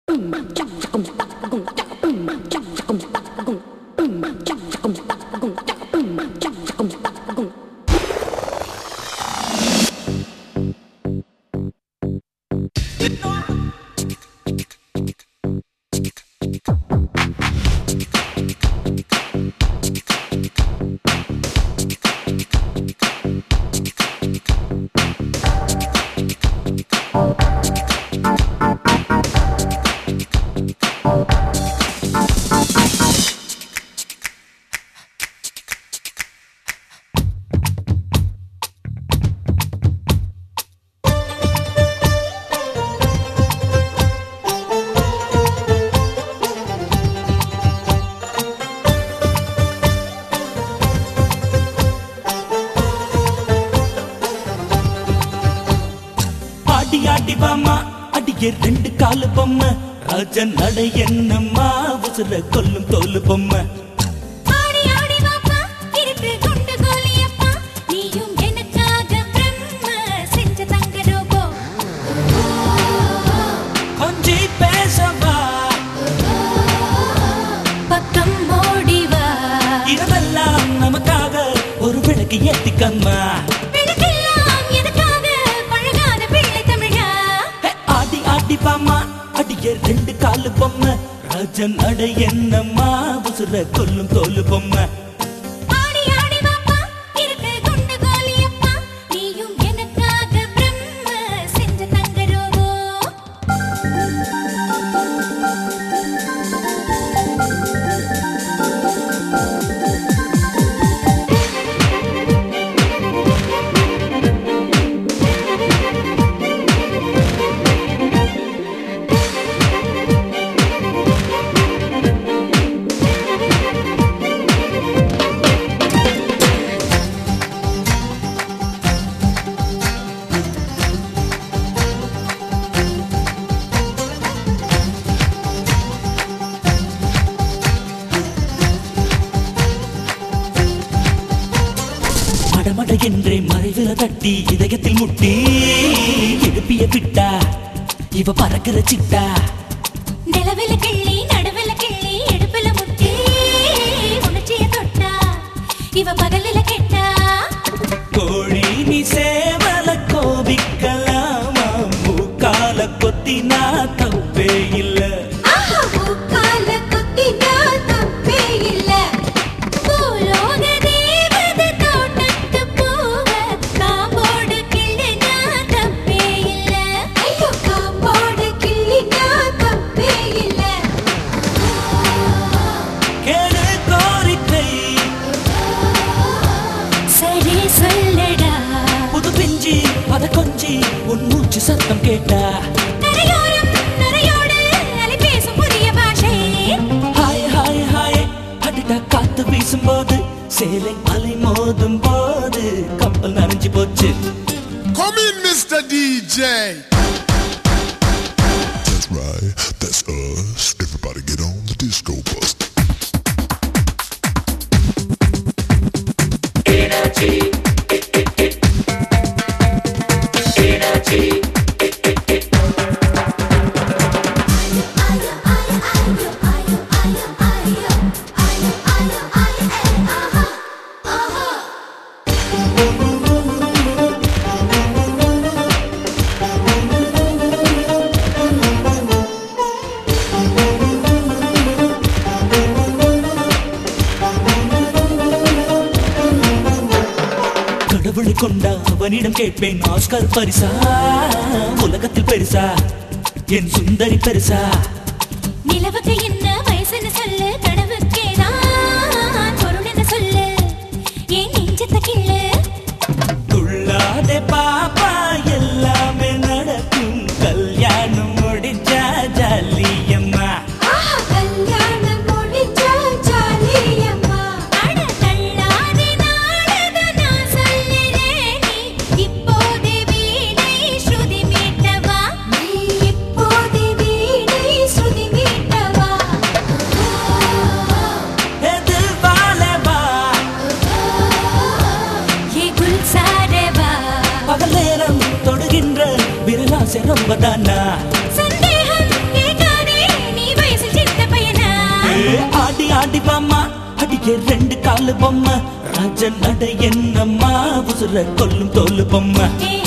ஆடி ஆடி வாமா அடிய ரெண்டு காலு பொம்மை ராஜன் நடை என்னம்மா உசுர கொல்லும் தோலு பொம்மை ஆடி ஆடி வாப்பா இருக்கு குண்டு கோலியப்பா நீயும் எனக்காக பிரம்ம செஞ்ச தங்க ரோபோ கொஞ்சி பேசவா பக்கம் ஓடி வா இரவெல்லாம் நமக்காக ஒரு விளக்கு ஏத்திக்கம்மா விளக்கெல்லாம் எதுக்காக பழகாத பிள்ளை தமிழா ஹே, ஆடி ஆடி வாமா அடிய ரெண்டு காலு பொம்மை ராஜன் நடை என்னம்மா உசுர கொல்லும் தோலு பொம்மை ஆடி ஆடி வாப்பா இருக்கு குண்டு கோலியப்பா நீயும் எனக்காக பிரம்ம செஞ்ச தங்க ரோபோ மடமட என்றே மறைவில தட்டி இதயத்தில் முட்டி எழுப்பிய விட்டா இவ பறக்கிற சிட்டா நிலவில கிள்ளி நடுவில கிள்ளி இடுப்புல முட்டி உணர்ச்சிய தொட்டா இவ பகலில கெட்டா கோழி நீ சேவல கோபிக்கலாமா மூக்கால கொத்தினா தப்பே இல்ல ஆஹா பூக்கால குத்தினா தப்பே இல்ல பூலோக தேவதை தோட்டத்து பூவ காம்போடு கிள்ளினா தப்பே இல்ல ஐயோ காம்போடு கிள்ளினா தப்பே இல்ல கேடு கோரிக்கை சரி சொல்லடா புது பிஞ்சி அத கொஞ்சி உன் மூச்சு சத்தம் கேட்டா கரையோரம் நரையோடு அலை பேசும் புதிய பாஷை ஹாய் ஹாய் ஹாய் அடிடா காத்து வீசும்போது சேலை அலை மோதும் போது கப்பல் நனைஞ்சு போச்சு Come in, Mr. DJ. That's right, that's us. Everybody get on the disco bus. கடவுளை கொண்டா அவனிடம் கேட்பேன் ஆஸ்கர் பரிசா உலகத்தில் பெருசா என் சுந்தரி பெருசா நிலவுக்கு என்ன வயசுன்னு சொல்லு கனவுக்கேதான் பொருள்னு சொல்லு ஏன் நெஞ்சத்தை கிள்ளு துள்ளாதே பாப்பா எல்லாமே நடக்கும் கல்யாணம் முடிஞ்சா ஜாலியம்மா ஆஹா கல்யாணம் முடிஞ்சா ஜாலியம்மா அட தள்ளாதே நாளத நான் சொல்லுறேன் நீ இப்போதே வீணை ஸ்ருதி மீட்டவா நீ இப்போதே வீணை ஸ்ருதி மீட்டவா எதில் வாழவா ஏ குல்சாரவா பகல் நேரம் தொடுகின்ற விரலாசை ரொம்ப தானா சந்தேகம் கேட்காதே ஆடி வாமா அடிக்க ரெண்டு காலு பொம்மை ராஜ நட என்னம்மா உசுர கொல்லும் தோலு பொம்மை ஏ